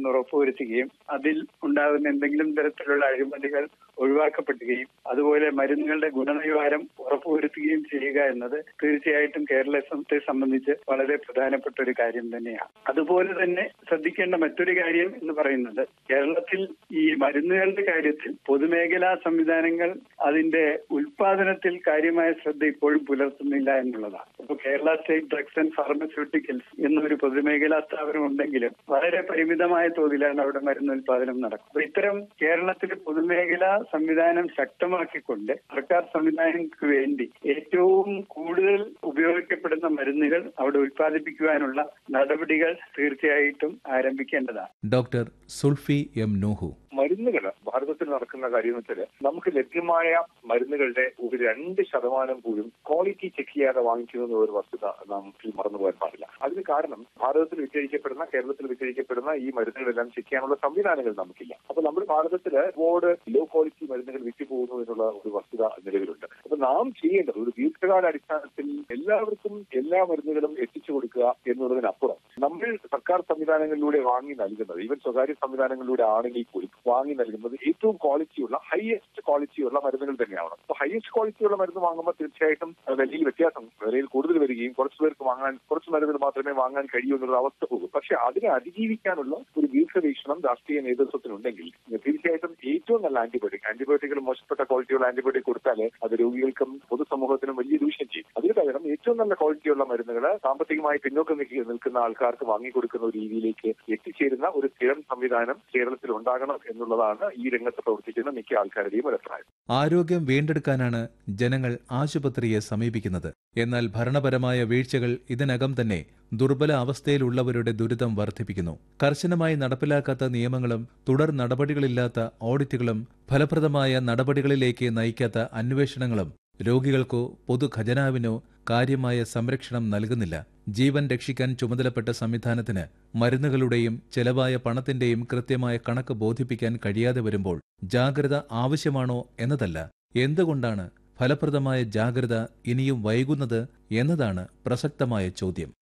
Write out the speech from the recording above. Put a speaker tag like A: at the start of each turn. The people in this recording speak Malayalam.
A: എന്ന് ഉറപ്പുവരുത്തുകയും അതിൽ ഉണ്ടാകുന്ന എന്തെങ്കിലും തരത്തിലുള്ള അഴിമതികൾ ഒഴിവാക്കപ്പെടുകയും അതുപോലെ മരുന്നുകളുടെ ഗുണനിലവാരം ഉറപ്പുവരുത്തുകയും ചെയ്യുക എന്നത് തീർച്ചയായിട്ടും കേരളത്തെ സംബന്ധിച്ച് വളരെ പ്രധാനപ്പെട്ട ഒരു കാര്യം തന്നെയാണ് അതുപോലെ തന്നെ ശ്രദ്ധിക്കേണ്ട മറ്റൊരു കാര്യം എന്ന് പറയുന്നത് കേരളത്തിൽ ഈ മരുന്നുകളുടെ കാര്യത്തിൽ പൊതുമേഖലാ സംവിധാനങ്ങൾ അതിന്റെ ഉൽപാദനത്തിൽ കാര്യമായ ശ്രദ്ധ ഇപ്പോഴും പുലർത്തുന്നില്ല എന്നുള്ളതാണ് അപ്പോൾ Kerala state drugs and pharmaceuticals എന്നൊരു പൊതുമേഖലാ സ്ഥാപനം ഉണ്ടെങ്കിലും വളരെ പരിമിതമായ തോതിലാണ് അവിടെ മരുന്ന് ഉൽപാദനം നടക്കുന്നത് അപ്പൊ ഇത്തരം കേരളത്തിലെ പൊതുമേഖലാ സംവിധാനം ശക്തമാക്കിക്കൊണ്ട് സർക്കാർ സംവിധാനങ്ങൾക്ക് വേണ്ടി ഏറ്റവും കൂടുതൽ ഉപയോഗിക്കപ്പെടുന്ന മരുന്നുകൾ അവിടെ ഉൽപ്പാദിപ്പിക്കുവാനുള്ള നടപടികൾ തീർച്ചയായിട്ടും ആരംഭിക്കേണ്ടതാണ്
B: ഡോക്ടർ സുൾഫി എം നൂഹു
C: മരുന്നുകൾ ഭാരതത്തിൽ നടക്കുന്ന കാര്യം എന്ന് വെച്ചാൽ നമുക്ക് ലഭ്യമായ മരുന്നുകളുടെ ഒരു രണ്ട് ശതമാനം പോലും ക്വാളിറ്റി ചെക്ക് ചെയ്യാതെ വാങ്ങിക്കുന്ന ഒരു വസ്തുത നാം മറന്നു പോകാൻ പാടില്ല അതിന് കാരണം ഭാരതത്തിൽ വിറ്റഴിക്കപ്പെടുന്ന കേരളത്തിൽ വിറ്റഴിക്കപ്പെടുന്ന ഈ മരുന്നുകളെല്ലാം ചെക്ക് ചെയ്യാനുള്ള സംവിധാനങ്ങൾ നമുക്കില്ല അപ്പൊ നമ്മുടെ ഭാരതത്തിൽ ഒരുപാട് ലോ ക്വാളിറ്റി മരുന്നുകൾ വിറ്റുപോകുന്നു എന്നുള്ള ഒരു വസ്തുത നിലവിലുണ്ട് അപ്പൊ നാം ചെയ്യേണ്ടത് ഒരു ദീർഘകാല അടിസ്ഥാനത്തിൽ എല്ലാവർക്കും എല്ലാ മരുന്നുകളും എത്തിച്ചു കൊടുക്കുക എന്നുള്ളതിനപ്പുറം നമ്മൾ സർക്കാർ സംവിധാനങ്ങളിലൂടെ വാങ്ങി നൽകുന്നത് ഈവൻ സ്വകാര്യ സംവിധാനങ്ങളിലൂടെ ആണെങ്കിൽ പോലും വാങ്ങി നൽകുന്നത് ഏറ്റവും ക്വാളിറ്റിയുള്ള ഹയസ്റ്റ് ക്വാളിറ്റിയുള്ള മരുന്നുകൾ തന്നെയാണ് അപ്പൊ ഹയസ്റ്റ് ക്വാളിറ്റിയുള്ള മരുന്ന് വാങ്ങുമ്പോൾ തീർച്ചയായിട്ടും വിലയിൽ വ്യത്യാസം വിലയിൽ കൂടുതൽ വരികയും കുറച്ചു പേർക്ക് വാങ്ങാൻ കുറച്ച് മരുന്നുകൾ മാത്രമേ വാങ്ങാൻ കഴിയൂ എന്നുള്ള അവസ്ഥ പോകും പക്ഷെ അതിനെ അതിജീവിക്കാനുള്ള ഒരു ദീർഘവീക്ഷണം രാഷ്ട്രീയ നേതൃത്വത്തിനുണ്ടെങ്കിൽ തീർച്ചയായിട്ടും ഏറ്റവും നല്ല ആന്റിബയോട്ടിക് ആന്റിബയോട്ടിക്കുകൾ മോശപ്പെട്ട ക്വാളിറ്റിയുള്ള ആന്റിബയോട്ടിക് കൊടുത്താൽ അത് രോഗികൾക്കും പൊതുസമൂഹത്തിനും വലിയ ദൂഷ്യം ചെയ്യും അതിന് പകരം ഏറ്റവും നല്ല ക്വാളിറ്റിയുള്ള മരുന്നുകൾ സാമ്പത്തികമായി പിന്നോക്കം നിൽക്കുന്ന ആൾക്കാർക്ക് വാങ്ങിക്കൊടുക്കുന്ന ഒരു രീതിയിലേക്ക് എത്തിച്ചേരുന്ന ഒരു സ്ഥിരം സംവിധാനം കേരളത്തിൽ ഉണ്ടാകണം എന്നുള്ളതാണ് ഈ രംഗത്ത് പ്രവർത്തിക്കുന്ന മിക്ക ആൾക്കാരുടെയും ഒരു അഭിപ്രായം
B: ആരോഗ്യം വീണ്ടെടുക്കാനാണ് ജനങ്ങൾ ആശുപത്രിയെ സമീപിക്കുന്നത് എന്നാൽ ഭരണപരമായ വീഴ്ചകൾ ഇതിനകം തന്നെ ദുർബല അവസ്ഥയിലുള്ളവരുടെ ദുരിതം വർദ്ധിപ്പിക്കുന്നു കർശനമായി നടപ്പിലാക്കാത്ത നിയമങ്ങളും തുടർ നടപടികളില്ലാത്ത ഓഡിറ്റുകളും ഫലപ്രദമായ നടപടികളിലേക്ക് നയിക്കാത്ത അന്വേഷണങ്ങളും രോഗികൾക്കോ പൊതുഖജനാവിനോ കാര്യമായ സംരക്ഷണം നൽകുന്നില്ല ജീവൻ രക്ഷിക്കാൻ ചുമതലപ്പെട്ട സംവിധാനത്തിന് മരുന്നുകളുടെയും ചെലവായ പണത്തിന്റെയും കൃത്യമായ കണക്ക് ബോധിപ്പിക്കാൻ കഴിയാതെ വരുമ്പോൾ ജാഗ്രത ആവശ്യമാണോ എന്നതല്ല എന്തുകൊണ്ടാണ് ഫലപ്രദമായ ജാഗ്രത ഇനിയും വൈകുന്നത് എന്നതാണ് പ്രസക്തമായ ചോദ്യം